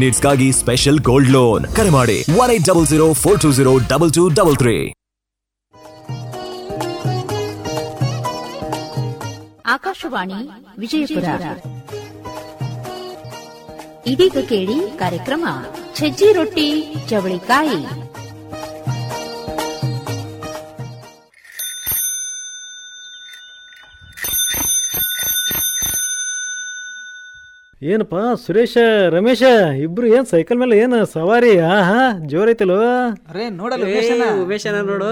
Needs ಗಾಗಿ special gold loan ಕರೆ ಮಾಡಿ one eight double zero four two zero double two double three Akashvani Vijayapura ಇದೀಗ ಕೇಳಿ ಕಾರ್ಯಕ್ರಮ ಸಜ್ಜಿ ರೊಟ್ಟಿ ಚವಳಿಕಾಯಿ ಏನಪ್ಪ ಸುರೇಶ ರಮೇಶ ಇಬ್ರು ಏನ್ ಸೈಕಲ್ ಮೇಲೆ ಏನು ಸವಾರಿ ಆ ಹಾ ಜೋರೈತಲ್ವ ಅರೇ ನೋಡಲ್ಲ ಉಮೇಶನ ಉಮೇಶನ ನೋಡು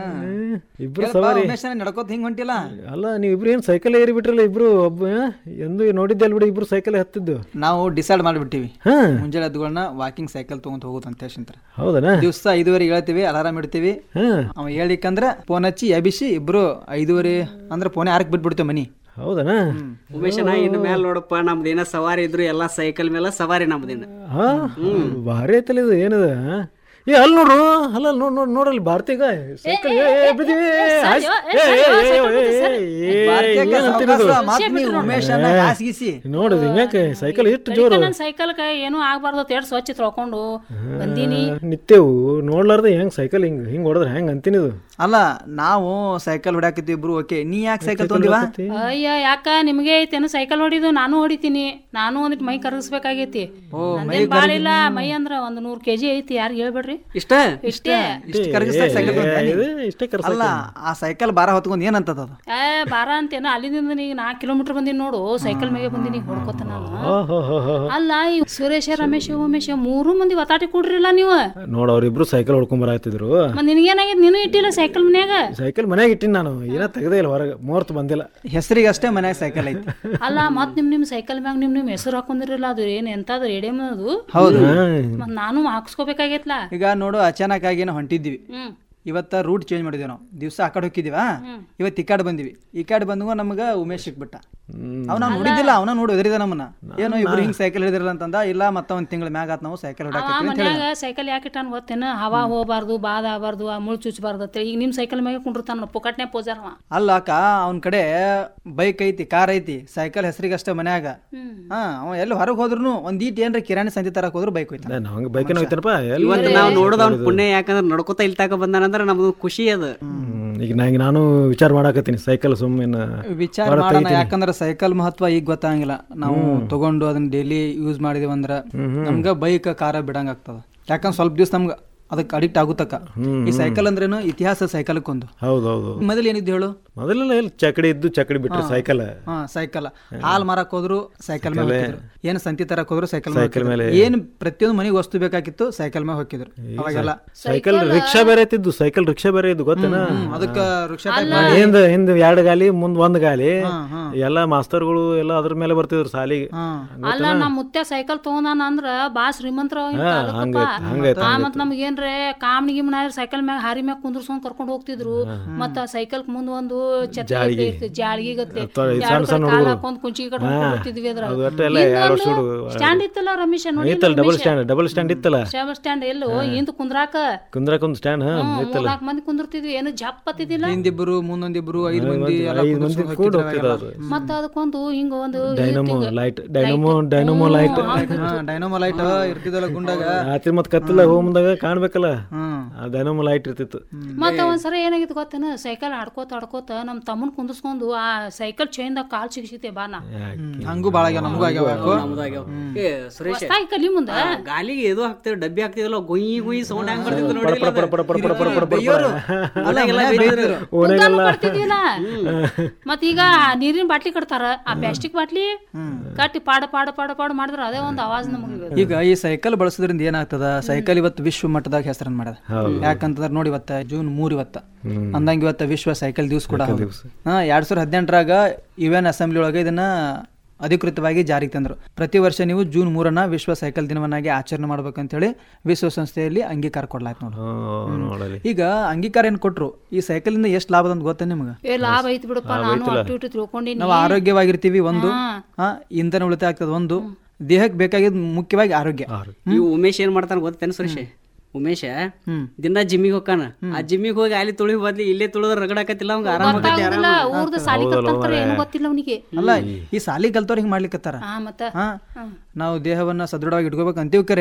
ಇಬ್ರು ಸವಾರಿ ಉಮೇಶನ ನಡ್ಕೋತ ಹಿಂಗ್ ಹೊಂಟಿಲ್ಲ ಅಲ್ಲ ನೀವು ಇಬ್ರು ಏನ್ ಸೈಕಲ್ ಏರಿ ಬಿಟ್ರಲ್ಲ ಇಬ್ರು ಒಬ್ಬ ಎಂದು ನೋಡಿದ್ದೆ ಅಲ್ಬಿಡಿ ಇಬ್ರು ಸೈಕಲ್ ಹತ್ತಿದ್ದು ನಾವು ಡಿಸೈಡ್ ಮಾಡ್ಬಿಟ್ಟಿವಿ ಹಾ ಮುಂಜಾನೆ ಎದ್ದುಗಳನ್ನ ವಾಕಿಂಗ್ ಸೈಕಲ್ ತಗೊಂಡ್ ಹೋಗುದು ಅಂತ ಹೇಳ್ಸಿಂತಾರೆ ಹೌದನಾ ದಿವಸ ಐದುವರೆಗೆ ಹೇಳ್ತೀವಿ ಅಲಾರಾಮ್ ಇಡ್ತೀವಿ ಹಾ ಅವ ಹೇಳಿಕಂದ್ರ ಫೋನ್ ಹಚ್ಚಿ ಎಬಿಸಿ ಇಬ್ರು ಐದುವರೆ ಅಂದ್ರೆ ಫೋನ್ ಯಾರಕ್ ಬಿಟ್ಬಿಡ್ತೇವೆ ಮನಿ ಹೌದನಾ ಉಮೇಶನ ಇನ್ನು ಮೇಲೆ ನೋಡಪ್ಪ ನಮ್ದು ಏನ ಸವಾರಿ ಇದ್ರು ಎಲ್ಲಾ ಸೈಕಲ್ ಮೇಲೆ ಸವಾರಿ ನಮ್ದಿನ ಹಾ ಭಾರಿ ಐತಲ್ಲ ಇದು ಏನದ ಹಾ? ಏ ಅಲ್ಲಿ ನೋಡ್ರು ಅಲ್ಲ ಅಲ್ಲಿ ನೋಡ್ ನೋಡ್ ನೋಡಲ್ಲಿ ಭಾರತೀಗ ಸೈಕಲ್ ಏ, ಏ, ಬಿದ್ದೀವಿ. ಆಯ್ಸ್. ಏ, ಏ, ಏ, ಏ, ಏ, ಏ, ಭಾರತೀಯಕ್ಕ ಏನ್ ಅಂತೀರದು? ಸಾವ್ಕಾಸ ಮಾತ್ ನೀ ಉಮೇಶನ ಹಾಸ್ಗಿಸಿ ನೋಡು ಹಿಂಗ್ಯಾಕೆ ಸೈಕಲ್ ಎಷ್ಟು ಜೋರು ನನ್ನ ಸೈಕಲ್ಕ ಏನೂ ಆಗ್ಬಾರ್ದು ಅಂತ ಹೇಳಿ ಸ್ವಚ್ಛ ತೊಳ್ಕೊಂಡು ಬಂದೀನಿ ನಿತ್ಯವು ನೋಡ್ಲಾರ್ದ ಹೆಂಗ್ ಸೈಕಲ್ ಹಿಂಗ್ ಹಿಂಗ್ ಹೊಡೆದ್ರೆ ಹೆಂಗ್ ಅಂತೀನಿ ಇದು ಅಲ್ಲ ನಾವು ಸೈಕಲ್ ಹೊಡ್ಯಾಕತ್ತೀವಿ ಇಬ್ರು ಓಕೆ ನೀ ಯಾಕೆ ಸೈಕಲ್ ತೊಗೊಂಡಿವ ಅಯ್ಯ ಯಾಕ ನಿಮಗೆ ಐತೇನು ಸೈಕಲ್ ಹೊಡಿದು ನಾನು ಹೊಡಿತೀನಿ ನಾನು ಒಂದಿಟ್ಟು ಮೈ ಕರಗಿಸ್ಬೇಕಾಗೈತಿ ನಂದೇನ್ ಬಾಳ ಇಲ್ಲ ಮೈ ಅಂದ್ರ ಒಂದ್ ನೂರ್ ಕೆಜಿ ಐತಿ ಯಾರು ಹೇಳ್ಬೇಡ್ರಿ ಇಷ್ಟ ಇಷ್ಟೇ ಇಷ್ಟು ಕರಗಿಸ್ದಾಗ ಸೈಕಲ್ ಇದು ಇಷ್ಟೇ ಕರ್ಸ ಅಲ್ಲ ಆ ಸೈಕಲ್ ಬಾರ ಹೊತ್ಕೊಂಡ್ ಏನಂತದ ಅದು ಏ ಬಾರ ಅಂತೇನು ಅಲ್ಲಿಂದ ಈಗ ನಾಲ್ಕು ಕಿಲೋಮೀಟರ್ ಬಂದಿನಿ ನೋಡು ಸೈಕಲ್ ಮೇಲೆ ಬಂದಿನಿ ಹೊಡ್ಕೋತ ನಾನು ಅಲ್ಲ ಈ ಸುರೇಶ ರಮೇಶ ಉಮೇಶ ಮೂರು ಮಂದಿ ಒತ್ತಾಟಿ ಕೊಡ್ರಿಲ್ಲ ನೀವು ನೋಡ್ ಅವ್ರಿಬ್ರು ಸೈಕಲ್ ಹೊಡ್ಕೊಂಡ್ ಬರಾತಿದ್ರು ಮತ್ ನಿನಗೇನಾಗೈತಿ ನೀನು ಇಟ್ಟಿಲ್ಲ ಸೈಕಲ್ ಮನ್ಯಾಗ ಸೈಕಲ್ ಮನ್ಯಾಗ ಇಟ್ಟಿನಿ ನಾನು ಏನ ತೆಗ್ದೇ ಇಲ್ಲ ಹೊರಗೆ ಮುಹೂರ್ತ ಬಂದಿಲ್ಲ ಹೆಸರಿಗೆ ಅಷ್ಟೇ ಮನ್ಯಾಗ ಸೈಕಲ್ ಐತಿ ಅಲ್ಲ ಮತ್ ನಿಮ್ ನಿಮ್ ಸೈಕಲ್ ಮ್ಯಾಗ ನಿಮ್ ನಿಮ್ ಹೆಸರು ಹಾಕೊಂಡಿರಲ್ಲ ಅದು ಏನ್ ಎಂತಾದ್ರು ಎಡೆಮ್ ಅದು ಹೌದು ಮತ್ ನಾನು ಹಾಕ್ಸ್ಕೋಬೇಕಾಗೈತ್ಲಾ ಈಗ ನೋಡು ಅಚಾನಕ್ ಆಗಿ ನಾವು ಹೊಂಟಿದ್ವಿ ಹ್ಮ್ ಇವತ್ತ ರೂಟ್ ಚೇಂಜ್ ಮಾಡಿದ್ವಿ ನಾವು ದಿವಸ ಆ ಕಡೆ ಹೋಗಿದ್ದೀವಾ ಇವತ್ತು ಈ ಕಡೆ ಬಂದಿವಿ ಈ ಕಡೆ ಬಂದಾಗ ನಮಗ ಉಮೇಶ್ ಸಿಕ್ಬಿಟ್ಟ ಅವ್ನ ನೋಡಿದ್ದಿಲ್ಲ ಅವನ ನೋಡಿ ಎದುರಿದ ನಮ್ಮನ್ನ ಏನೋ ಇಬ್ರು ಹಿಂಗ್ ಸೈಕಲ್ ಹಿಡಿದಿರಲ್ಲ ಅಂತಂದ ಇಲ್ಲ ಮತ್ತ ಒಂದ್ ತಿಂಗಳ ಮ್ಯಾಗ ಆತ್ ನಾವು ಸೈಕಲ್ ಆ ಹೊಡಾಕತ್ತೀವಿ ಅಂತ ಮನ್ಯಾಗ ಸೈಕಲ್ ಯಾಕೆ ಇಟ್ಟಾನ ಗೊತ್ತೇನ ಹವಾ ಹೋಗ್ಬಾರ್ದು ಬಾದ ಆಗಬಾರ್ದು ಆ ಮುಳ್ ಚುಚ್ಚಬಾರ್ದು ಅಂತೇಳಿ ಈಗ ನಿಮ್ ಸೈಕಲ್ ಮ್ಯಾಗ ಕುಂಡಿರ್ತಾನ ಪುಕಟ್ನೆ ಪೂಜಾರ ಅವ ಅಲ್ಲ ಅಕ್ಕ ಅವನ ಕಡೆ ಬೈಕ್ ಐತಿ ಕಾರ್ ಐತಿ ಸೈಕಲ್ ಹೆಸರಿಗೆ ಅಷ್ಟೇ ಮನ್ಯಾಗ ಹಾ ಅವ ಎಲ್ಲಿ ಹೊರಗೆ ಹೋದ್ರು ಒಂದ್ ಈಟ್ ಏನ್ರ ಕಿರಾಣಿ ಸಂತಿ ತರಕ್ ಹೋದ್ರು ಬೈಕ್ ಹೋಯ್ತಾನ ನಾನು ಹಂಗೆ ಬೈಕಿನ ಹೋಗ್ತೇನಪ್ಪ ಎಲ್ಲಿ ಇವತ್ತು ನಾವು ನೋಡೋದು ಅವ್ನ ಪುಣ್ಯ ಯಾಕಂದ್ರೆ ನಡ್ಕೋತ ಇಲ್ಲಿ ತಕ ಬಂದಾನಂದ್ರೆ ನಮ್ದು ಖುಷಿ ಅದು ಹ್ಮ್, ಈಗ ನಂಗೆ ನಾನು ವಿಚಾರ ಮಾಡಾಕತ್ತೀನಿ ಸೈಕಲ್ ಸುಮ್ಮನೆ ವಿಚಾರ ಮಾಡೋಣ ಯಾಕಂದ್ರೆ ಸೈಕಲ್ ಮಹತ್ವ ಈಗ ಗೊತ್ತಾಗಂಗಿಲ್ಲ ನಾವು ತಗೊಂಡು ಅದನ್ನ ಡೈಲಿ ಯೂಸ್ ಮಾಡಿದೀವಿ ಅಂದ್ರ ನಮ್ಗ ಬೈಕ್ ಕಾರ ಬಿಡಂಗ ಆಗ್ತದ ಯಾಕಂದ್ರೆ ಸ್ವಲ್ಪ ದಿವಸ ನಮ್ಗ ಅದಕ್ಕೆ ಅಡಿಕ್ಟ್ ಆಗುತ್ತಕ್ಕ ಈ ಸೈಕಲ್ ಅಂದ್ರೇನು ಇತಿಹಾಸ ಸೈಕಲ್ಕ್ ಒಂದು ಹೌದು ಹೌದು ಮೊದಲು ಏನಿದ್ದು ಹೇಳು ಮೊದಲೆಲ್ಲ ಎಲ್ಲಿ ಚಕಡಿ ಇದ್ದು ಚಕಡಿ ಬಿಟ್ರೆ ಸೈಕಲ್ ಹಾ ಸೈಕಲ್ ಹಾಲ್ ಮಾರಕ್ ಹೋದ್ರು ಸೈಕಲ್ ಮೇಲೆ ಹೋಗಿದ್ರು ಏನ್ ಸಂತಿ ತರಕ್ ಹೋದ್ರು ಸೈಕಲ್ ಸೈಕಲ್ ಮೇಲೆ. ಏನ್ ಪ್ರತಿಯೊಂದು ಮನೆಗೆ ವಸ್ತು ಬೇಕಾಗಿತ್ತು ಸೈಕಲ್ ಮೇಲೆ ಹೋಗಿದ್ರು ಅವಾಗೆಲ್ಲ ಸೈಕಲ್ ರಿಕ್ಷಾ ಬೇರೆ ಇತ್ತಿದ್ದು ಸೈಕಲ್ ರಿಕ್ಷಾ ಬೇರೆ ಇದ್ದು ಗೊತ್ತೇನ ಅದಕ್ಕ ವೃಕ್ಷ ಹಿಂದ ಹಿಂದ ಎರಡು ಗಾಲಿ ಮುಂದ್ ಒಂದ್ ಗಾಲಿ ಎಲ್ಲ ಮಾಸ್ತರ್ಗಳು ಎಲ್ಲ ಅದ್ರ ಮೇಲೆ ಬರ್ತಿದ್ರು ಸಾಲಿಗೆ ಅಲ್ಲ ನಮ್ ಮುತ್ಯ ಸೈಕಲ್ ತಗೊಂಡಾನ ಅಂದ್ರ ಬಾ ಶ್ರೀಮಂತರ ಹಂಗೈತ್, ಮತ್ ನಮ್ಗ ಏನ್ರೆ ಕಾಮ್ನಿ ಗಿಮ್ನ ಸೈಕಲ್ ಮ್ಯಾಗ ಹಾರಿ ಮ್ಯಾಗ ಕುಂದ್ರಸ್ಕೊಂಡ್ ಕರ್ಕೊಂಡ್ ಹೋಗ್ತಿದ್ರು ಮತ್ತ ಸೈಕಲ್ ಮುಂದ್ ಒಂದು ಛತ್ರಿ ಜಾಳ್ಗಿ. ಇರ್ತಿ- ಜಾಳ್ಗಿ ಗತ್ತೆ ಅಥವಾ ಈ ಎರಡು ಸಣ್ಣ ಸಣ್ಣ ಕಡೆ ಕಾಲ್ ಹುಡುಗ್ರು. ಹಾಕೊಂಡ್ ಕುಂಚಿ ಕಟ್ಕೊಂಡ್ ಹೋಗ್ತಿದ್ವಿ ಅದ್ರ ಅದು ಒಟ್ಟು ಎಲ್ಲ ಎರಡು ವರ್ಷ ಹುಡುಗ ಸ್ಟ್ಯಾಂಡ್ ಇತ್ತಲ್ಲ ರಮೇಶ ನೋಡಿ ಇತ್ತಲ್ಲ ಡಬಲ್ ಸ್ಟ್ಯಾಂಡ್ ಡಬಲ್ ಸ್ಟ್ಯಾಂಡ್ ಇತ್ತಲ್ಲ ಸ್ಟ್ಯಾಂಡ್ ಎಲ್ಲೋ ಇಂತ ಕುಂದ್ರಾಕ ಕುಂದ್ರಕ್ ಒಂದು ಸ್ಟ್ಯಾಂಡ್ ಹಾ ಇತ್ತಲ್ಲ ಮೂರ್ನಾಲ್ಕು ಮಂದಿ ಕುಂದಿರ್ತಿದ್ವಿ ಏನು ಜಪ್ ಹತ್ತಿದಿಲ್ಲ ಹಿಂದಿಬ್ರು ಮುಂದೊಂದಿಬ್ರು ಐದು ಮಂದಿ ಎಲ್ಲ ಐದು ಮಂದಿ ಕುಂದ್ರಸ್ಕೊಂಡ್ ಕೂಡ ಹೋಗ್ತಿದ್ರು ಹೋಗ್ತಿದ್ರು ಅವಾಗೆಲ್ಲ. ಅದು ಮತ್ತ ಅದಕ್ಕೊಂದು ಹಿಂಗ ಒಂದು dynamo light dynamo dynamo light ಹಾ ಡೈನಮೋ ಲೈಟ್ ಇರ್ತಿದಲ್ಲ ಗುಂಡಾಗ ರಾತ್ರಿ ಮತ್ ಕತ್ತಲ ಹೋಗ್ ಮುಂದಾಗ ಕಾಣ್ಬೇಕಲ್ಲ ಹ್ಮ್ ಆ ಡೈನಮೋ ಲೈಟ್ ಇರ್ತಿತ್ತು ಮತ್ತ ಒಂದ್ಸಲ ಏನಾಗಿತ್ತು ಗೊತ್ತೇನ ಸೈಕಲ್ ಆಡ್ಕೋತ ಆಡ್ಕೋತ ನಮ್ ತಮ್ಮನ್ ಕುಂದಿಸ್ಕೊಂಡು ಆ ಸೈಕಲ್ ಚೈನ್ದಾಗ ಕಾಲ್ ಸಿಗಿಸಿತೆ ಬಾನ ಹಂಗೂ ಬಾಳ ಆಗ್ಯಾವ ನಮಗೂ ಆಗ್ಯಾವ ಯಾಕೋ ನಮ್ದಾಗ್ಯಾವ ಏ ಸುರೇಶ್ ಹೊಸ್ದಾಗಿ ಕಲಿ ಮುಂದ ಆ, ಗಾಲಿಗೆ ಇದು ಹಾಕ್ತಿವ್ ಡಬ್ಬಿ ಹಾಕ್ತಿವಲ್ಲ ಗುಯ್ ಗುಯ್ ಸೌಂಡ್ ಹೆಂಗ್ ಬರ್ತಿತ್ತು ನೋಡಿಲ್ಲ ಪಡ ಪಡ ಪಡ ಪಡ ಪಡ ಪಡ ಪಡ ಬೈಯೋರು ಅಲ್ಲ ಮನ್ಯಾಗ ಬೈದ್ರು. ಓಣೆಗೆಲ್ಲ ಬರ್ತಿದ್ವಿಲ್ಲ ಮತ್ ಈಗ ನೀರಿನ ಬಾಟ್ಲಿ ಕಟ್ತಾರ ಆ ಪ್ಲಾಸ್ಟಿಕ್ ಬಾಟ್ಲಿ ಕಟ್ಟಿ ಪಾಡ ಪಾಡ ಪಾಡ ಪಾಡ ಮಾಡಿದ್ರ ಅದೇ ಒಂದ್ ಅವಾಜ್ ನಮಗೆ ಈಗ ಈ ಸೈಕಲ್ ಬಳಸೋದ್ರಿಂದ ಏನಾಗ್ತದ ಸೈಕಲ್ ಇವತ್ತು ವಿಶ್ವ ಮಟ್ಟದಾಗ ಹೆಸರನ್ನ ಮಾಡ್ಯದ ಯಾಕಂತಂದ್ರೆ ನೋಡಿ ಇವತ್ತ ಜೂನ್ ಮೂರ್ ಇವತ್ತ ಅಂದಂಗ ಇವತ್ತ ವಿಶ್ವ ಸೈಕಲ್ ದಿವಸ ಕೂಡ ಹೌದು. ಹಾ ಎರಡ್ ಸಾವಿರದ ಹದಿನೆಂಟರಾಗ ಯು ಎನ್ ಅಸೆಂಬ್ಲಿ ಒಳಗೆ ಇದನ್ನ ಅಧಿಕೃತವಾಗಿ ಜಾರಿಗೆ ತಂದ್ರು ಪ್ರತಿ ವರ್ಷ ನೀವು ಜೂನ್ ಮೂರನ್ನ ವಿಶ್ವ ಸೈಕಲ್ ದಿನವನ್ನಾಗಿ ಆಚರಣೆ ಮಾಡ್ಬೇಕಂತ ಹೇಳಿ ವಿಶ್ವಸಂಸ್ಥೆಯಲ್ಲಿ ಅಂಗೀಕಾರ ಕೊಡ್ಲಾಯ್ತು ನೋಡು ನೋಡಲಿ ಈಗ ಅಂಗೀಕಾರ ಏನ್ ಕೊಟ್ರು ಈ ಸೈಕಲ್ ಇಂದ ಎಷ್ಟು ಲಾಭ ಅಂತ ಗೊತ್ತಾ ನಿಮ್ಗೆ ಏ ಲಾಭ ಐತಿ ಬಿಡಪ್ಪ ನಾನು ಅಟ್ಟು ಇಟ್ಟು ತಿಳ್ಕೊಂಡಿನಿ ನಾವು ಆರೋಗ್ಯವಾಗಿರ್ತೀವಿ ಒಂದು ಹಾ ಇಂಧನ ಉಳಿತಾಯ ಆಗ್ತದ ಒಂದು ದೇಹಕ್ಕೆ ಬೇಕಾಗಿದ್ ಮುಖ್ಯವಾಗಿ ಆರೋಗ್ಯ ಈ ಉಮೇಶ್ ಏನ್ ಮಾಡ್ತಾನ ಗೊತ್ತೇನು ಸುರೇಶ್ ಉಮೇಶ ದಿನ ಜಿಮ್ಮಿಗೆ ಹೋಗಾನ ಆ ಜಿಮ್ಮಿಗೆ ಹೋಗಿ ಅಲ್ಲಿ ತುಳಿ ಬದ್ಲಿ ಇಲ್ಲೇ ತುಳಿದ್ರೆ ರಗಡಾಕತ್ತಿಲ್ಲ ಅವ್ಗ ಆರಾಮ ಗೊತ್ತಾಗುದಿಲ್ಲ ಊರ್ದ ಸಾಲಿ ಕಲ್ತಂತಾರ ಏನು ಗೊತ್ತಿಲ್ಲ ಅವನಿಗೆ ಅಲ್ಲ ಈ ಸಾಲಿ ಕಲ್ತವ್ರು ಹಿಂಗ್ ಮಾಡ್ಲಿಕ್ಕತ್ತಾರ ಹಾ ಮತ್ತ ಹಾ ನಾವು ದೇಹವನ್ನ ಸದೃಢವಾಗಿ ಇಟ್ಕೋಬೇಕು ಅಂತೀವಿ ಕರೆ